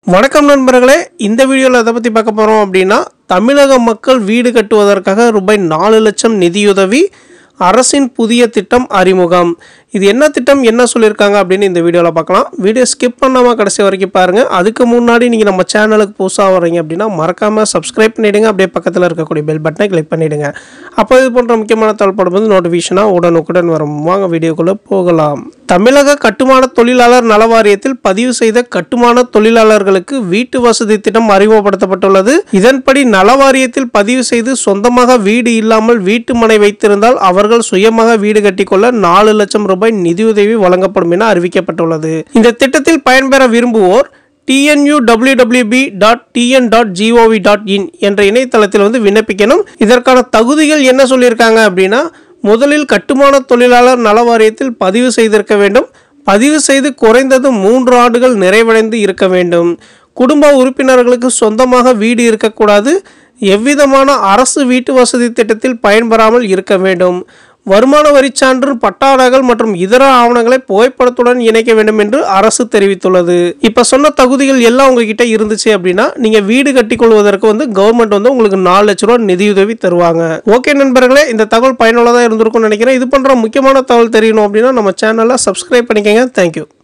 வணக்கம் நண்பர்களே இந்த வீடியோவில் எதை பற்றி பார்க்க போகிறோம் அப்படின்னா தமிழக மக்கள் வீடு கட்டுவதற்காக ரூபாய் நாலு லட்சம் நிதியுதவி அரசின் புதிய திட்டம் அறிமுகம் இது என்ன திட்டம் என்ன சொல்லியிருக்காங்க அப்படின்னு இந்த வீடியோவில் பார்க்கலாம் வீடியோ ஸ்கிப் பண்ணாமல் கடைசி வரைக்கும் பாருங்கள் அதுக்கு முன்னாடி நீங்கள் நம்ம சேனலுக்கு புதுசாக வர்றீங்க அப்படின்னா மறக்காமல் சப்ஸ்கிரைப் பண்ணிவிடுங்க அப்படியே பக்கத்தில் இருக்கக்கூடிய பெல் பட்டனை கிளிக் பண்ணிவிடுங்க அப்போ இது போன்ற முக்கியமான தகவல் வந்து நோட்டிஃபிகேஷனாக உடனுக்குடன் வரும் வாங்க வீடியோக்குள்ளே போகலாம் தமிழக கட்டுமான தொழிலாளர் நல வாரியத்தில் பதிவு செய்த கட்டுமான தொழிலாளர்களுக்கு வீட்டு வசதி திட்டம் அறிமுகப்படுத்தப்பட்டுள்ளது இதன்படி நல வாரியத்தில் பதிவு செய்து சொந்தமாக வீடு இல்லாமல் வீட்டு மனை வைத்திருந்தால் அவர்கள் சுயமாக வீடு கட்டிக்கொள்ள நாலு லட்சம் ரூபாய் நிதியுதவி வழங்கப்படும் என அறிவிக்கப்பட்டுள்ளது இந்த திட்டத்தில் பயன்பெற விரும்புவோர் TNU WWP dot TN dot GOV dot in என்ற இணையதளத்தில் வந்து விண்ணப்பிக்கணும் இதற்கான தகுதிகள் என்ன சொல்லியிருக்காங்க அப்படின்னா முதலில் கட்டுமான தொழிலாளர் நல வாரியத்தில் பதிவு செய்திருக்க வேண்டும் பதிவு செய்து குறைந்தது மூன்று ஆண்டுகள் நிறைவடைந்து இருக்க வேண்டும் குடும்ப உறுப்பினர்களுக்கு சொந்தமாக வீடு இருக்கக்கூடாது எவ்விதமான அரசு வீட்டு வசதி திட்டத்தில் பயன்பெறாமல் இருக்க வேண்டும் வருமான வரிச்சான்று பட்டாடைகள் மற்றும் இதர ஆவணங்களை புகைப்படத்துடன் இணைக்க வேண்டும் என்று அரசு தெரிவித்துள்ளது இப்ப சொன்ன தகுதிகள் எல்லாம் உங்ககிட்ட இருந்துச்சு அப்படின்னா நீங்க வீடு கட்டிக்கொள்வதற்கு வந்து கவர்மெண்ட் வந்து உங்களுக்கு நாலு லட்ச ரூபாய் நிதியுதவி தருவாங்க ஓகே நண்பர்களே இந்த தகவல் பயனுள்ளதா இருந்திருக்கும்னு நினைக்கிறேன் இது போன்ற முக்கியமான தகவல் தெரியணும் அப்படின்னா நம்ம சேனலை சப்ஸ்கிரைப் பண்ணிக்கங்க தேங்க்யூ